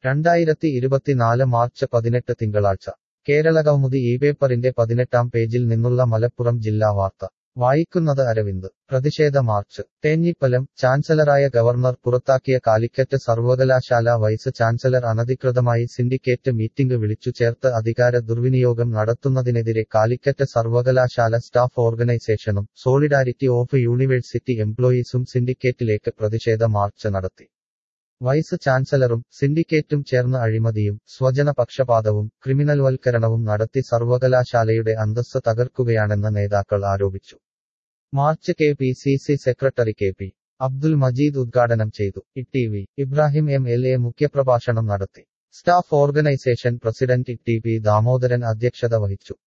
രണ്ടായിരത്തി ഇരുപത്തിനാല് മാർച്ച് പതിനെട്ട് തിങ്കളാഴ്ച കേരള കൗമുദി ഈ പേപ്പറിന്റെ പതിനെട്ടാം പേജിൽ നിന്നുള്ള മലപ്പുറം ജില്ലാ വാർത്ത വായിക്കുന്നത് അരവിന്ദ് പ്രതിഷേധ മാർച്ച് തേഞ്ഞിപ്പലം ചാൻസലറായ ഗവർണർ പുറത്താക്കിയ കാലിക്കറ്റ് സർവകലാശാല വൈസ് ചാൻസലർ അനധികൃതമായി സിൻഡിക്കേറ്റ് മീറ്റിംഗ് വിളിച്ചു ചേർത്ത് അധികാര ദുർവിനിയോഗം നടത്തുന്നതിനെതിരെ കാലിക്കറ്റ് സർവകലാശാല സ്റ്റാഫ് ഓർഗനൈസേഷനും സോളിഡാരിറ്റി ഓഫ് യൂണിവേഴ്സിറ്റി എംപ്ലോയീസും സിൻഡിക്കേറ്റിലേക്ക് പ്രതിഷേധ മാർച്ച് നടത്തി വൈസ് ചാൻസലറും സിൻഡിക്കേറ്റും ചേർന്ന് അഴിമതിയും സ്വജന പക്ഷപാതവും ക്രിമിനൽവൽക്കരണവും നടത്തി സർവകലാശാലയുടെ അന്തസ്സ് തകർക്കുകയാണെന്ന് നേതാക്കൾ ആരോപിച്ചു march K P C C secretary K P Abdul Majeed ഉദ്ഘാടനം ചെയ്തു E V Ibrahim M L A മുഖ്യപ്രഭാഷണം നടത്തി staff organisation president T P Damodaran അധ്യക്ഷത വഹിച്ചു